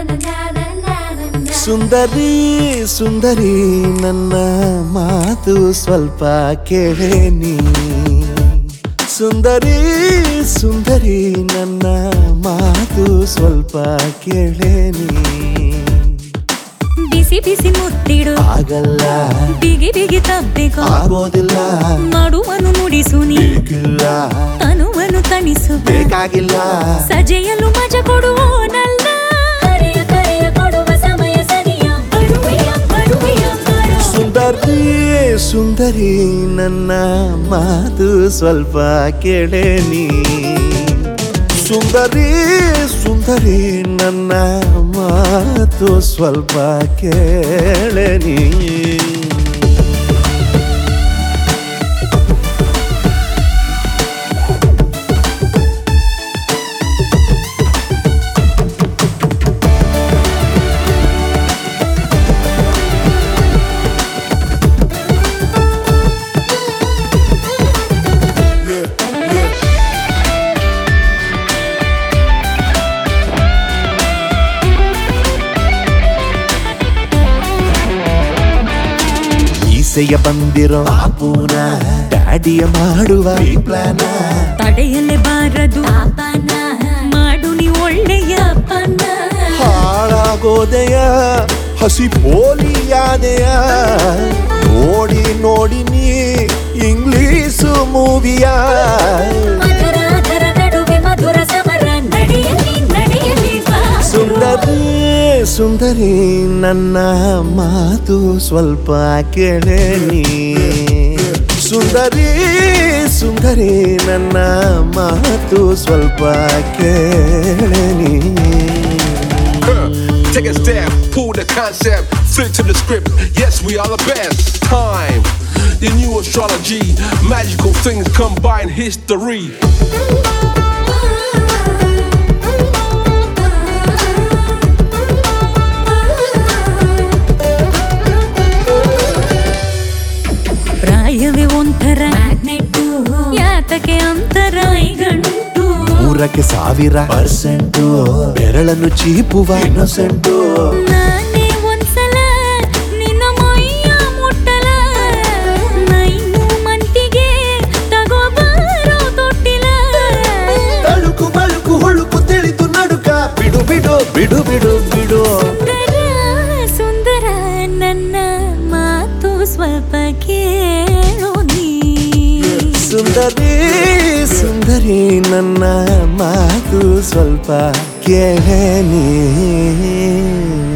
ಸುಂದರಿ ಸುಂದರಿ ನನ್ನ ಮಾತು ಸ್ವಲ್ಪ ಕೇಳೇನಿ ಸುಂದರಿ ಸುಂದರಿ ನನ್ನ ಮಾತು ಸ್ವಲ್ಪ ಕೇಳೇನಿ ಬಿಸಿ ಬಿಸಿ ಮುತ್ತಿಡು ಆಗಲ್ಲ ಬಿಗಿ ಬಿಗಿ ತಬ್ಬಿಕೋ ಆಗೋದಿಲ್ಲ ಮಾಡುವನು ನುಡಿಸು ನೀ ಬೇಕಿಲ್ಲ ತನುವನು ತಣಿಸು ಬೇಕಾಗಿಲ್ಲ ಸಜೆಯಲು ಮಜ ಕೊಡುವೋನಲ್ಲ ಕರೆಯ ಕರೆಯ ಕೊಡುವ ಸಮಯ ಸರಿಯ ಬರುವೆಯ ಬರುವೆಯ ಬರು ಸುಂದರಿ ಸುಂದರಿ ನನ್ನ ಮಾತು ಸ್ವಲ್ಪ ಕೇಳೇನಿ ಸುಂದರಿ ಸುಂದರಿ ನನ್ನ ಮಾತು ಸ್ವಲ್ಪ ಕೇಳೇನಿ ಈಸೆಯ ಬಂದಿರೋ ಪಾಪುನ ಡ್ಯಾಡಿಯ ಮಾಡುವ ಈ ಪ್ಲಾನ ತಡೆಯಲೇ ಬಾರದು ಮಾಡು ನೀ ಒಳ್ಳೆಯ ಅಪ್ಪನ ಹಾಳಾಗೋದೆಯ ಹಸಿ ಪೋಲಿಯಾದೆಯ ನೋಡಿ ನೋಡಿ ನೀ ಇಂಗ್ಲೀಷು ಮೂವಿಯ ಮಧುರ ಧರ ನಡುವೆ ಮಧುರ ಸಮರ ನಡೆಯಲಿ ನಡೆಯಲಿ ಬಾ. ಸುಂದರಿ ಸುಂದರಿ ನನ್ನ ಮಾತು ಸ್ವಲ್ಪ ಕೇಳೇನಿ ಸುಂದರಿ ಸುಂದರಿ ನನ್ನ ಮಾತು ಸ್ವಲ್ಪ ಕೇಳೇನಿ Take a step, pull the concept, flip to the script. Yes, we are the best. Time, the new astrology, magical things combine history. ಪ್ರಾಯವೇ ಒಂಥರ ಯಾತಕ್ಕೆ ಅಂತರ ಈ ಗಂಟು ನೂರಕ್ಕೆ ಸಾವಿರ ಪರ್ಸೆಂಟು ಬೆರಳನ್ನು ಚೀಪುವ ಇನ್ನೊಸೆಂಟು ನಾನೇ ಒಂದ್ಸಲ ನಿನ್ನ ಮೈಯ ಮುಟ್ಟಲ ನೈನು ಮಂಟಿಗೆ ತಗೋಬಾರೋ ತೊಟ್ಟಿಲ ತಳುಕು ಬಳುಕು ಹೊಳುಕು ತಿಳಿತು ನಡುಕ ಬಿಡು ಬಿಡು ಬಿಡು ಬಿಡು ಬಿಡು ಸುಂದರ ಸುಂದರ ನನ್ನ ಮಾತು ಸ್ವಲ್ಪ ಕೇಳು ನೀ ಸುಂದರಿ ಸುಂದರಿ ನನ್ನ ಮಾತು ಸ್ವಲ್ಪ ಕೇಳೇನಿ